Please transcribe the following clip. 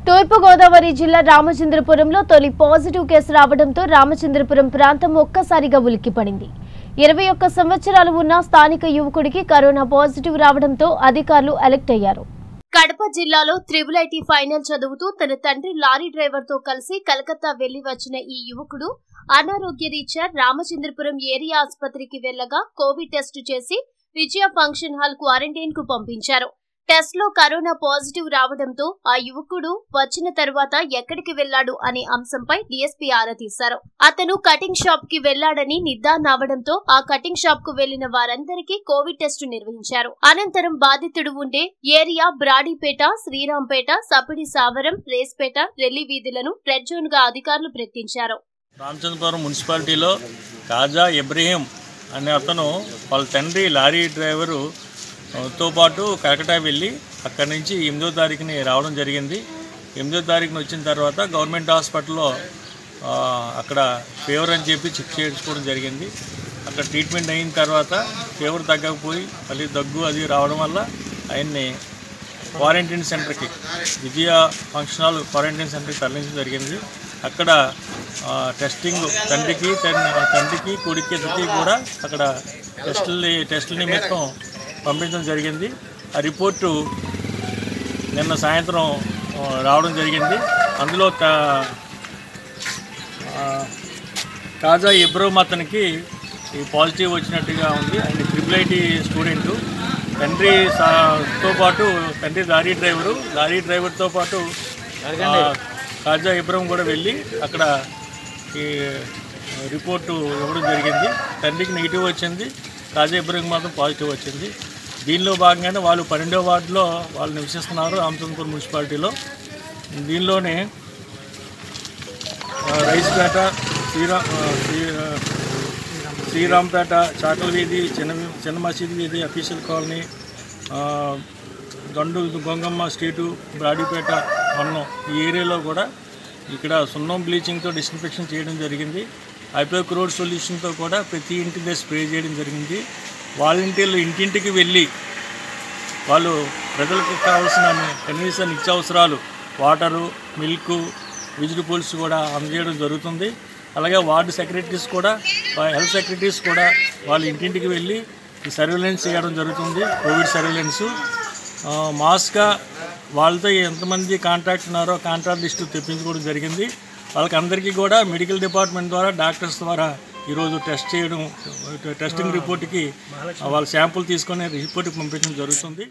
తూర్పుగోదావరి జిల్లా రామచంద్రపురంలో తొలి positive case రావడంతో రామచంద్రపురం ప్రాంతం ఒక్కసారిగా ఉలిక్కిపడింది ఇరవై ఒక్క సంవత్సరాలు ఉన్న స్థానిక యువకుడికి కరోనా పాజిటివ్ రావడంతో అధికారులు అలర్ట్ అయ్యారు కడప జిల్లాలో త్రిబుల్ ఐటీ ఫైనల్ చదువుతూ తన తండ్రి లారీ డ్రైవర్ తో కలిసి కలకత్తా వెళ్లి వచ్చిన ఈ యువకుడు అనారోగ్య రీత్యా రామచంద్రపురం ఏరియా ఆసుపత్రికి వెళ్లగా కోవిడ్ టెస్ట్ చేసి విజయ ఫంక్షన్ హాల్ క్వారంటైన్ కు పంపించారు టెస్ట్ లో కరోనా పాజిటివ్ రావడంతో ఆ యువకుడు వచ్చిన తర్వాత ఎక్కడికి వెళ్లాడు అనే అంశంపై డీఎస్పీ ఆరా తీశారు అతను కటింగ్ షాప్ కి వెళ్లాడని నిర్ధారణ అవడంతో ఆ కటింగ్ షాప్ కు వెళ్లిన వారందరికీ కోవిడ్ టెస్ట్ నిర్వహించారు అనంతరం బాధితుడు ఉండే ఏరియా బ్రాడీపేట శ్రీరాంపేట సపిడి సావరం రేస్పేట రెల్లి వీధులను రెడ్ జోన్ గా అధికారులు ప్రకటించారు రామచంద్రపురం మున్సిపాలిటీలో కాజా ఇబ్రహీం అనే అతను వాళ్ళ తండ్రి లారీ డ్రైవరు ఆ, తో పాటు కలకటా వెళ్ళి అక్కడి నుంచి ఎనిమిదో తారీఖుని రావడం జరిగింది ఎనిమిదో తారీఖున వచ్చిన తర్వాత గవర్నమెంట్ హాస్పిటల్లో ఆ, అక్కడ ఫీవర్ అని చెప్పి చెక్ చేయించుకోవడం జరిగింది అక్కడ ట్రీట్మెంట్ అయిన తర్వాత ఫీవర్ తగ్గకపోయి మళ్ళీ దగ్గు అది రావడం వల్ల ఆయన్ని క్వారంటైన్ సెంటర్కి విజయ ఫంక్షన్ హాల్ క్వారంటైన్ సెంటర్కి తరలించడం జరిగింది అక్కడ ఆ, టెస్టింగ్ తండ్రికి తన్- తండ్రికి కొడుక్కి ఇద్దరికి కూడా అక్కడ టెస్టుల్ని టెస్టుల నిమిత్తం పంపించడం జరిగింది ఆ రిపోర్టు నిన్న సాయంత్రం ఆ, రావడం జరిగింది అందులో త- ఆ, తాజా ఇబ్రహం అతనికి ఈ పాజిటివ్ వచ్చినట్టుగా ఉంది ఆయన ట్రిపుల్ ఐటీ స్టూడెంట్ తండ్రి సా- తో పాటు తండ్రి లారీ డ్రైవరు లారీ డ్రైవర్తో పాటు ఆ, తాజా ఇబ్రహం కూడా వెళ్ళి అక్కడ ఈ రిపోర్టు ఇవ్వడం జరిగింది తండ్రికి నెగిటివ్ వచ్చింది తాజా ఇబ్రహం మాత్రం పాజిటివ్ వచ్చింది దీనిలో భాగంగానే వాళ్ళు పన్నెండో వార్డులో వాళ్ళు నివసిస్తున్నారు రామచంద్రపురం మున్సిపాలిటీలో దీనిలోనే ఆ, రైస్పేట శ్రీరా ఆ, శ్రీ ఆ, శ్రీరాంపేట చాకల వీధి చిన్న చిన్న మసీద్ వీధి అఫీషియల్ కాలనీ ఆ, దొండు గొంగమ్మ స్ట్రీటు బ్రాడీపేట అన్నం ఈ ఏరియాలో కూడా ఇక్కడ సున్నం బ్లీచింగ్తో డిస్ఇన్ఫెక్షన్ చేయడం జరిగింది ఐపీఓ రోడ్ సొల్యూషన్తో కూడా ప్రతి ఇంటి దగ్గర స్ప్రే చేయడం జరిగింది వాలంటీర్లు ఇంటింటికి వెళ్ళి వాళ్ళు ప్రజలకు కావాల్సిన కనీస నిత్యావసరాలు వాటరు మిల్క్ వెజిటబుల్స్ కూడా అందజేయడం జరుగుతుంది అలాగే వార్డు సెక్రటరీస్ కూడా వా- హెల్త్ సెక్రటరీస్ కూడా వాళ్ళ ఇంటింటికి వెళ్ళి ఈ సర్వేలెన్స్ చేయడం జరుగుతుంది కోవిడ్ సర్వేలెన్స్ ఆ, మాస్గా వాళ్ళతో ఎంతమంది కాంటాక్ట్ ఉన్నారో కాంటాక్ట్ లిస్టు తెప్పించుకోవడం జరిగింది వాళ్ళకి అందరికీ కూడా మెడికల్ డిపార్ట్మెంట్ ద్వారా డాక్టర్స్ ద్వారా ఈరోజు టెస్ట్ చేయడం టెస్టింగ్ రిపోర్ట్కి వాళ్ళ శాంపుల్ తీసుకొని రిపోర్ట్కి పంపించడం జరుగుతుంది